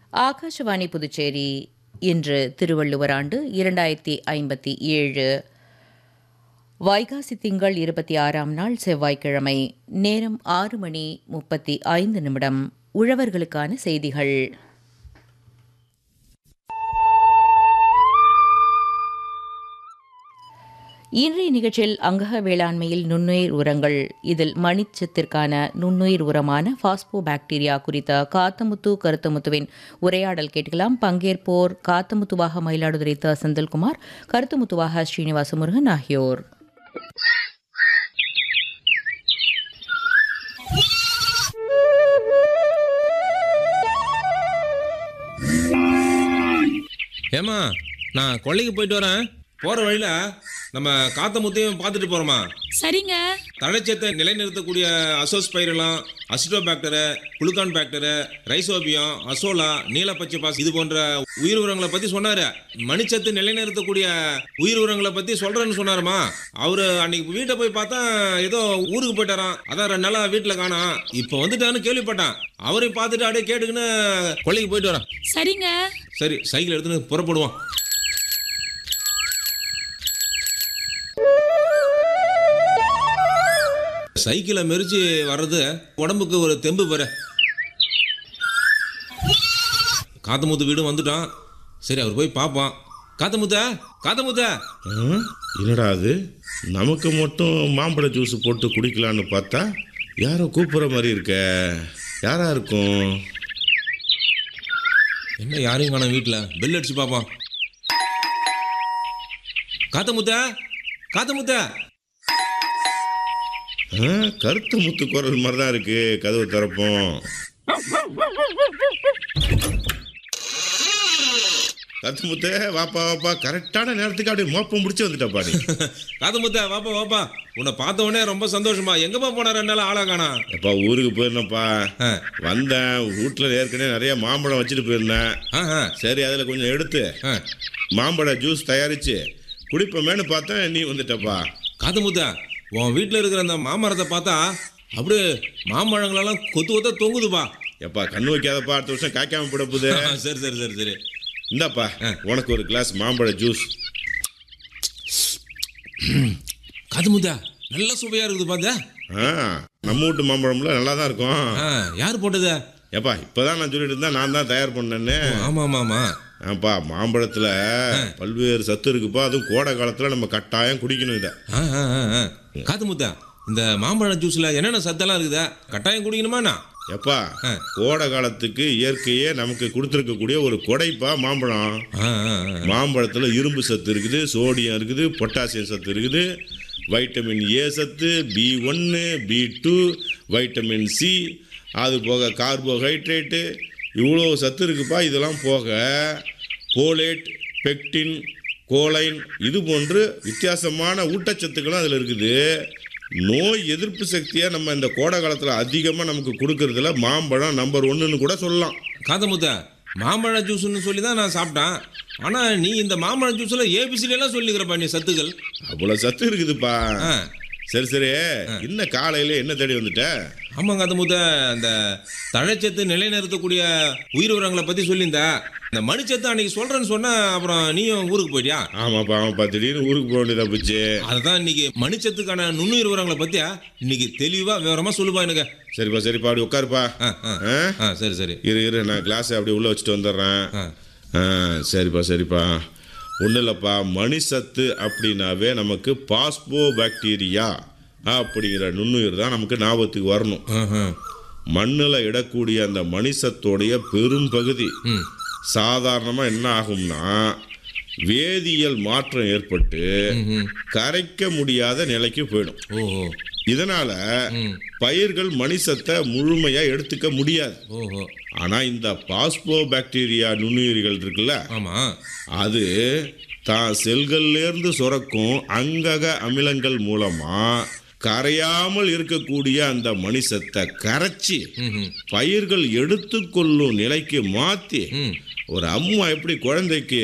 ஆகாஷவாணி புதுச்சேரி இன்று திருவள்ளுவர் ஆண்டு இரண்டாயிரத்தி ஐம்பத்தி ஏழு வைகாசி திங்கள் இருபத்தி ஆறாம் நாள் செவ்வாய்க்கிழமை நேரம் ஆறு மணி முப்பத்தி ஐந்து நிமிடம் உழவர்களுக்கான செய்திகள் இன்றைய நிகழ்ச்சியில் அங்கக வேளாண்மையில் நுண்ணுயிர் உரங்கள் இதில் மணிச்சத்திற்கான நுண்ணுயிர் உரமான பாஸ்போ பாக்டீரியா குறித்த காத்தமுத்து கருத்தமுத்துவின் உரையாடல் கேட்கலாம் பங்கேற்போர் காத்தமுத்துவாக மயிலாடுதுறை த செந்தில்குமார் கருத்தமுத்துவாக ஸ்ரீனிவாச முருகன் ஆகியோர் ஏமா நான் கொல்லைக்கு போயிட்டு வரேன் போற வழியில நம்ம காத்த முத்தையும் பார்த்துட்டு போறோமா சரிங்க தழைச்சத்தை நிலைநிறுத்தக்கூடிய அசோஸ் பயிரெல்லாம் acetobacter gluconobacter rhizobium azolla நீலப்பச்சை பாஸ் இது போன்ற உயிர் உரங்களை பத்தி சொன்னாரு மணிச்சத்து நிலைநிறுத்தக்கூடிய உயிர் உரங்களை பத்தி சொல்றேன்னு சொன்னாருமா அவரு அன்னைக்கு வீட்டை போய் பார்த்தா ஏதோ ஊருக்கு போயிட்டாராம் அதான் ரெண்டு நாளா வீட்டுல காணோம் இப்போ வந்துட்டான்னு கேள்விப்பட்டேன் அவரையும் பார்த்துட்டு அப்படியே கேட்டுக்கின்னு கொல்லைக்கு போயிட்டு வரேன் சரிங்க சரி சைக்கிள் எடுத்துன்னு புறப்படுவோம் சைக்கிளை மெரிச்சு வர்றது உடம்புக்கு ஒரு தெம்பு பெற காத்தமுத்து வீடு வந்துட்டான் சரி அவர் போய் பார்ப்போம் காத்தமுத்த காத்தமுத்த ஆ, என்னடா அது நமக்கு மட்டும் மாம்பழ ஜூஸ் போட்டு குடிக்கலான்னு பார்த்தா யாரோ கூப்பிட்ற மாதிரி இருக்க யாரா இருக்கும் என்ன யாரையும் காணோம் வீட்டில் பெல் அடிச்சு பார்ப்போம் காத்தமுத்த காத்தமுத்த ஆ, கருத்த முத்து குரல் மாதிரி தான் இருக்கு கதவு திறப்போம் கருத்து முத்தே வாப்பா வாப்பா கரெக்டான நேரத்துக்கு அப்படியே மோப்பம் முடிச்சு வந்துட்டப்பா நீ காத்தமுத்த வாப்பா வாப்பா உன்னை பார்த்த உடனே ரொம்ப சந்தோஷமா எங்கப்பா போன ரெண்டு நாள் ஆளா காணா எப்பா ஊருக்கு போயிருந்தேன்ப்பா வந்தேன் வீட்டில் ஏற்கனவே நிறைய மாம்பழம் வச்சுட்டு போயிருந்தேன் ஆ சரி அதில் கொஞ்சம் எடுத்து ஆ மாம்பழ ஜூஸ் தயாரிச்சு குடிப்போமேன்னு பார்த்தேன் நீ வந்துட்டப்பா காத்தமுத்தா உன் வீட்டில் இருக்கிற அந்த மாமரத்தை பார்த்தா அப்படியே மாம்பழங்களெல்லாம் கொத்து கொத்த தொங்குதுப்பா எப்பா கண்ணு வைக்காதப்பா அடுத்த வருஷம் காய்க்காம போட போகுது சரி சரி சரி சரி இந்தாப்பா உனக்கு ஒரு கிளாஸ் மாம்பழ ஜூஸ் காத்தமுத்தா நல்ல சுவையா இருக்குது பார்த்தா ஆ நம்ம வீட்டு மாம்பழம்ல நல்லா தான் இருக்கும் ஆ யார் போட்டது ஏப்பா இப்போதான் நான் சொல்லிட்டு இருந்தேன் நான் தான் தயார் பண்ணேன்னு ஆமா ஆமா ஆமா ஆப்பா மாம்பழத்தில் பல்வேறு சத்து இருக்குப்பா அதுவும் கோடை காலத்தில் நம்ம கட்டாயம் குடிக்கணும் இதை ஆ ஆ ஆ, ஆ. காத்தமுத்தா இந்த மாம்பழ ஜூஸ்ல என்னென்ன சத்தெல்லாம் இருக்குதா கட்டாயம் குடிக்கணுமாண்ணா எப்பா ஆ. கோடை காலத்துக்கு இயற்கையே நமக்கு கொடுத்துருக்கக்கூடிய ஒரு கொடைப்பா மாம்பழம் ஆ ஆ ஆ. மாம்பழத்தில் இரும்பு சத்து இருக்குது சோடியம் இருக்குது பொட்டாசியம் சத்து இருக்குது வைட்டமின் ஏ சத்து பி ஒன்று பி டூ வைட்டமின் சி அது போக கார்போஹைட்ரேட்டு இவ்வளோ சத்து இருக்குப்பா இதெல்லாம் போக போலேட் பெக்டின் கோலைன் இது போன்று வித்தியாசமான ஊட்டச்சத்துக்களும் அதில் இருக்குது நோய் எதிர்ப்பு சக்தியை நம்ம இந்த கோடை காலத்தில் அதிகமாக நமக்கு கொடுக்கறதுல மாம்பழம் நம்பர் ஒன்றுன்னு கூட சொல்லலாம் காத்தமுத்தா மாம்பழ ஜூஸ்னு சொல்லி தான் நான் சாப்பிட்டேன் ஆனா நீ இந்த மாம்பழ ஜூஸ்ல ஏபிசிடி எல்லாம் சொல்லிக்கிறப்பா நீ சத்துக்கள் அவ்வளோ சத்து இருக்குதுப்பா ஆ சரி சரி என்ன காலையில என்ன தேடி வந்துட்ட ஆமாங்க அந்த முத அந்த தழைச்சத்து நிலைநிறுத்தக்கூடிய உயிர் உரங்களை பத்தி சொல்லியிருந்தா இந்த மணிச்சத்து அன்னைக்கு சொல்றேன்னு சொன்னா அப்புறம் நீயும் ஊருக்கு போயிட்டியா ஆமாப்பா ஆமாப்பா திடீர்னு ஊருக்கு போக வேண்டியதா போச்சு அதுதான் இன்னைக்கு மணிச்சத்துக்கான நுண்ணுயிர் உரங்களை பத்தியா இன்னைக்கு தெளிவா விவரமா சொல்லுப்பா எனக்கு சரிப்பா சரிப்பா அப்படி உட்காருப்பா ஆ, ஆ. ஆ? ஆ சரி சரி இரு இரு நான் கிளாஸை அப்படியே உள்ளே வச்சுட்டு வந்துடுறேன் ஆ. ஆ சரிப்பா சரிப்பா ஒன்றும் இல்லைப்பா மணிசத்து அப்படின்னாவே நமக்கு பாஸ்போ பாக்டீரியா அப்படிங்கிற நுண்ணுயிர் தான் நமக்கு ஞாபகத்துக்கு வரணும் ஆஹா. மண்ணில் இடக்கூடிய அந்த மணிசத்தோடைய பெரும் பகுதி ம் சாதாரணமாக என்ன ஆகும்னா வேதியியல் மாற்றம் ஏற்பட்டு ம்ஹும். கரைக்க முடியாத நிலைக்கு போயிடும் ஓஹோ இதனால ம் பயிர்கள் மணிசத்தை முழுமையா எடுத்துக்க முடியாது ஓஹோ ஆனா இந்த பாஸ்போ பாக்டீரியா நுண்ணுயிரிகள் இருக்குல்ல ஆமா அது தான் செல்கள்ல இருந்து சுரக்கும் அங்கக அமிலங்கள் மூலமா கரையாமல் இருக்கக்கூடிய அந்த மணிசத்தை கரைச்சி ம்ஹும். பயிர்கள் எடுத்துக்கொள்ளும் நிலைக்கு மாத்தி ம் ஒரு அம்மா எப்படி குழந்தைக்கு